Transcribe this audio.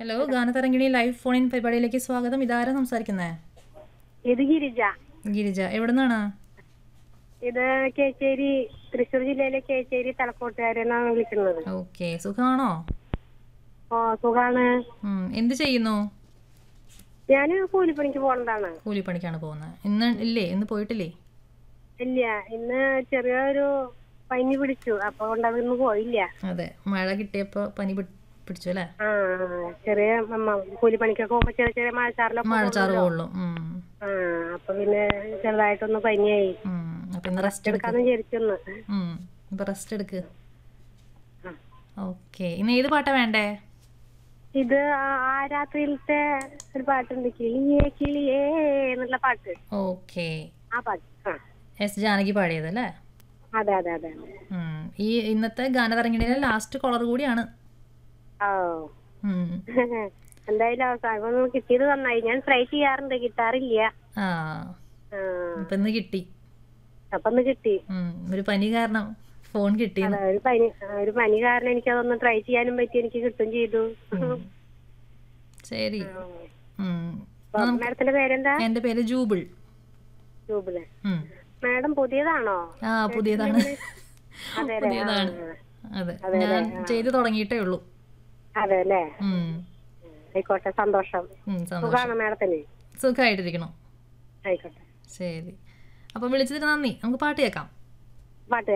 Hello Ganatharangini live phone in പരിപാടിയിലേക്ക് സ്വാഗതം ഇതാരാ സംസാരിക്കുന്നേ ഇത് ഗിരിജ ഗിരിജ എവിടെ നിന്നാണ് ഇത് കേച്ചേരി തൃശ്ശൂർ ജില്ലയിലെ കേച്ചേരി തലക്കോട്ടുകാരെന്നാണ് വിളിക്കുന്നത് ഓക്കെ സുഖമാണോ ഓ സുഖാണ് ഉം, എന്ത് ചെയ്യുന്നു ഞാന് കൂലിപ്പണിക്ക് പോണതാണ് കൂലിപ്പണിക്കാണ് പോകുന്നത് ഇന്ന് ഇല്ലേ ഇന്ന് പോയിട്ടില്ലേ ഇല്ല ഇന്ന് ചെറിയൊരു പനി പിടിച്ചു അപ്പൊ കൊണ്ട് അതൊന്നും പോയില്ല അതെ മഴ കിട്ടിയപ്പോൾ പനി പിടി- പിടിച്ചു അല്ലേ ആ ചെറിയ മ- കൂലിപ്പണിക്കൊക്കെ പോകുമ്പോ ചെറിയ ചെറിയ മഴച്ചാറിലൊക്കെ മഴച്ചാറ് കൊള്ളും ഉം, ആ അപ്പൊ പിന്നെ ചെറുതായിട്ടൊന്ന് പനിയായി ഉം. അപ്പൊ ഇന്ന് റെസ്റ്റ് എടുക്ക് എടുക്കാന്ന് വിചാരിച്ചൊന്ന് ഉം, ഇപ്പൊ റെസ്റ്റ് എടുക്ക് ആ. ഓക്കെ ഇന്ന് ഏത് പാട്ടാ വേണ്ടേ ഇത് ആ- ആ രാത്രിയിലത്തെ ഒരു പാട്ടുണ്ട് കിളിയേ കിളിയേ എന്നുള്ള പാട്ട് ഓക്കെ ആ പാട്ട് ആ എസ് ജാനകി പാടിയത് അല്ലേ അതെ അതെ അതെ അതെ ഉം. ഈ ഇന്നത്തെ ഗാനതരംഗിണിയിലെ ലാസ്റ്റ് കോളർ കൂടിയാണ് ഓ ഉം. എന്തായാലും അവസാനം ഒന്ന് കിട്ടിയത് നന്നായി ഞാൻ ട്രൈ ചെയ്യാറുണ്ട് കിട്ടാറില്ല ആ ആ, ഇപ്പൊ ഇന്ന് കിട്ടി അപ്പൊ ഒന്ന് കിട്ടി ഉം. ഒരു പനി കാരണം ഫോൺ കിട്ടിയെന്ന് അതെ, ഒരു പനി ആ, ഒരു പനി കാരണം എനിക്ക് അതൊന്ന് ട്രൈ ചെയ്യാനും പറ്റി എനിക്ക് കിട്ടും ചെയ്തു ഉം. ശരി ഉം. അപ്പൊ മാഡത്തിന്റെ പേരെന്താ എന്റെ പേര് ജൂബിൾ ട്യൂബില് ഉം. മാഡം പുതിയതാണോ ആ പുതിയതാണ് അതെ അല്ലേ? പുതിയതാണ് ആ, അതെ ഞാൻ ചെയ്തു തുടങ്ങിയിട്ടേ ഉള്ളൂ അതെ അല്ലേ ഉം. ആയിക്കോട്ടെ സന്തോഷം ഉം, സന്തോഷം സുഖാണോ മാഡത്തിന് സുഖമായിട്ടിരിക്കണം ആയിക്കോട്ടെ ശരി അപ്പം വിളിച്ചതിന് നന്ദി നമുക്ക് പാട്ട് കേൾക്കാം പാട്ട്